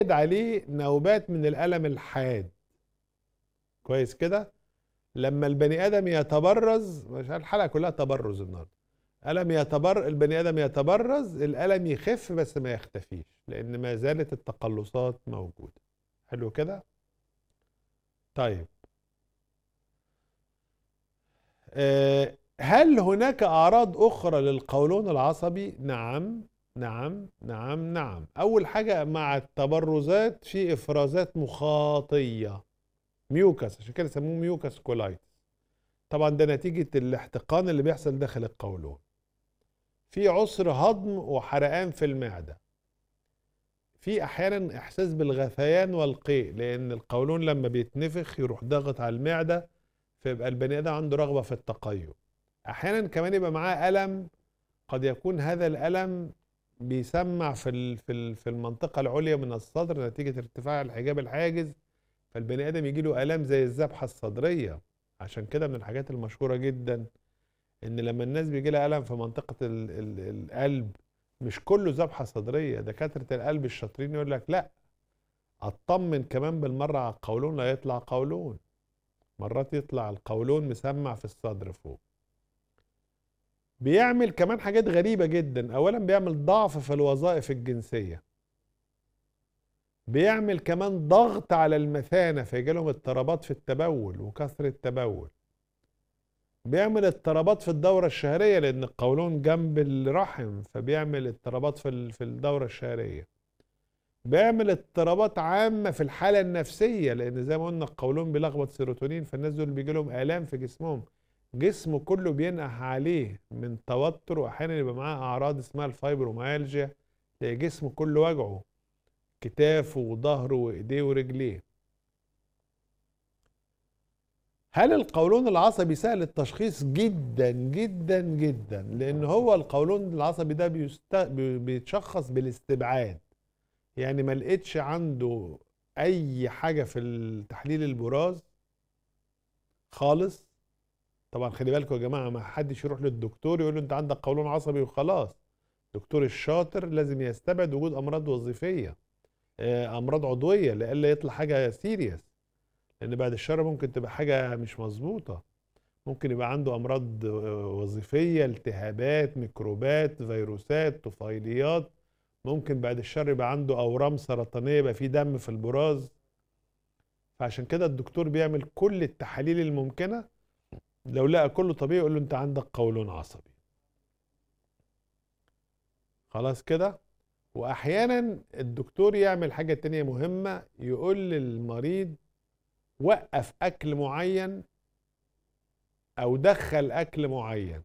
عليه نوبات من الألم الحاد كويس كده لما البني آدم يتبرز مش الحلقة كلها تبرز النهارده ألم يتبر البني آدم يتبرز الألم يخف بس ما يختفيش لأن ما زالت التقلصات موجودة حلو كده طيب آه، هل هناك أعراض أخرى للقولون العصبي؟ نعم نعم نعم نعم أول حاجة مع التبرزات في إفرازات مخاطية ميوكس عشان كده يسموه ميوكس كولايتس طبعا ده نتيجة الاحتقان اللي بيحصل داخل القولون في عسر هضم وحرقان في المعدة في أحيانا إحساس بالغثيان والقيء لأن القولون لما بيتنفخ يروح ضاغط على المعدة فيبقى البني آدم عنده رغبة في التقيؤ أحيانا كمان يبقى معاه ألم قد يكون هذا الألم بيسمع في في في المنطقة العليا من الصدر نتيجة ارتفاع الحجاب الحاجز فالبني آدم يجي له آلام زي الذبحة الصدرية عشان كده من الحاجات المشهورة جدا إن لما الناس بيجي لها ألم في منطقة ال ال القلب مش كله ذبحة صدرية دكاترة القلب الشاطرين يقول لك لا اطمن كمان بالمرة على القولون لا يطلع قولون مرات يطلع القولون مسمع في الصدر فوق بيعمل كمان حاجات غريبة جدا أولا بيعمل ضعف في الوظائف الجنسية بيعمل كمان ضغط على المثانة فيجي لهم اضطرابات في التبول وكثرة تبول بيعمل اضطرابات في الدورة الشهرية لأن القولون جنب الرحم فبيعمل اضطرابات في في الدورة الشهرية بيعمل اضطرابات عامة في الحالة النفسية لأن زي ما قلنا القولون بيلخبط سيروتونين فالناس دول بيجي لهم آلام في جسمهم جسمه كله بينقح عليه من توتر واحيانا يبقى معاه اعراض اسمها الفايبروميالجيا تلاقي جسمه كله وجعه كتافه وظهره وايديه ورجليه هل القولون العصبي سهل التشخيص جدا جدا جدا لان هو القولون العصبي ده بيست... بيتشخص بالاستبعاد يعني ما لقيتش عنده اي حاجه في التحليل البراز خالص طبعا خلي بالكم يا جماعه ما حدش يروح للدكتور يقول له انت عندك قولون عصبي وخلاص الدكتور الشاطر لازم يستبعد وجود امراض وظيفيه آه، امراض عضويه لئلا يطلع حاجه سيريس لان بعد الشر ممكن تبقى حاجه مش مظبوطه ممكن يبقى عنده امراض آه، وظيفيه التهابات ميكروبات فيروسات طفيليات ممكن بعد الشر يبقى عنده اورام سرطانيه يبقى في دم في البراز فعشان كده الدكتور بيعمل كل التحاليل الممكنه لو لقى كله طبيعي يقول له انت عندك قولون عصبي خلاص كده واحيانا الدكتور يعمل حاجه تانية مهمه يقول للمريض وقف اكل معين او دخل اكل معين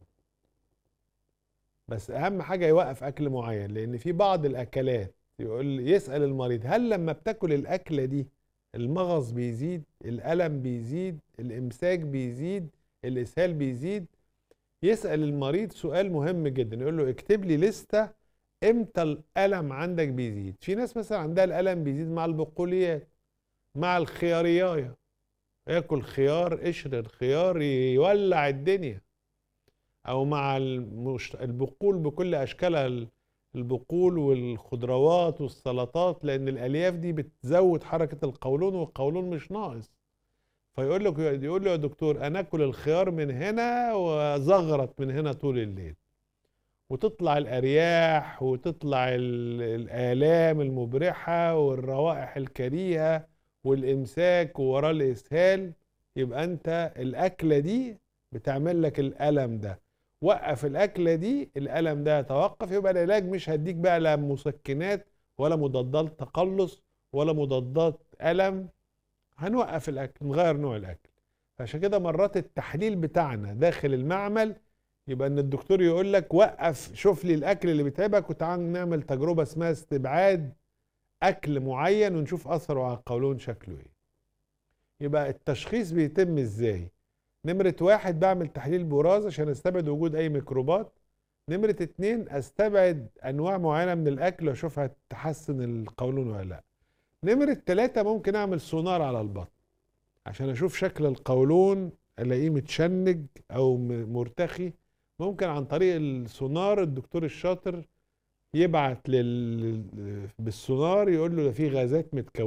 بس اهم حاجه يوقف اكل معين لان في بعض الاكلات يقول يسال المريض هل لما بتاكل الاكله دي المغص بيزيد الالم بيزيد الامساك بيزيد الاسهال بيزيد يسال المريض سؤال مهم جدا يقول له اكتب لي لسته امتى الالم عندك بيزيد في ناس مثلا عندها الالم بيزيد مع البقوليات مع الخياريايه ياكل خيار قشر الخيار يولع الدنيا او مع البقول بكل اشكالها البقول والخضروات والسلطات لان الالياف دي بتزود حركه القولون والقولون مش ناقص فيقول لك يقول له يا دكتور انا اكل الخيار من هنا وزغرط من هنا طول الليل وتطلع الارياح وتطلع الالام المبرحه والروائح الكريهه والامساك ووراه الاسهال يبقى انت الاكله دي بتعمل لك الالم ده وقف الاكله دي الالم ده يتوقف يبقى العلاج مش هديك بقى لا مسكنات ولا مضادات تقلص ولا مضادات الم هنوقف الاكل نغير نوع الاكل عشان كده مرات التحليل بتاعنا داخل المعمل يبقى ان الدكتور يقول لك وقف شوف لي الاكل اللي بيتعبك وتعال نعمل تجربه اسمها استبعاد اكل معين ونشوف اثره على القولون شكله ايه يبقى التشخيص بيتم ازاي نمرة واحد بعمل تحليل براز عشان استبعد وجود اي ميكروبات نمرة اتنين استبعد انواع معينة من الاكل واشوف هتحسن القولون ولا لا نمرة تلاتة ممكن أعمل سونار على البطن عشان أشوف شكل القولون ألاقيه متشنج أو مرتخي ممكن عن طريق السونار الدكتور الشاطر يبعت لل بالسونار يقول له ده في غازات متكونه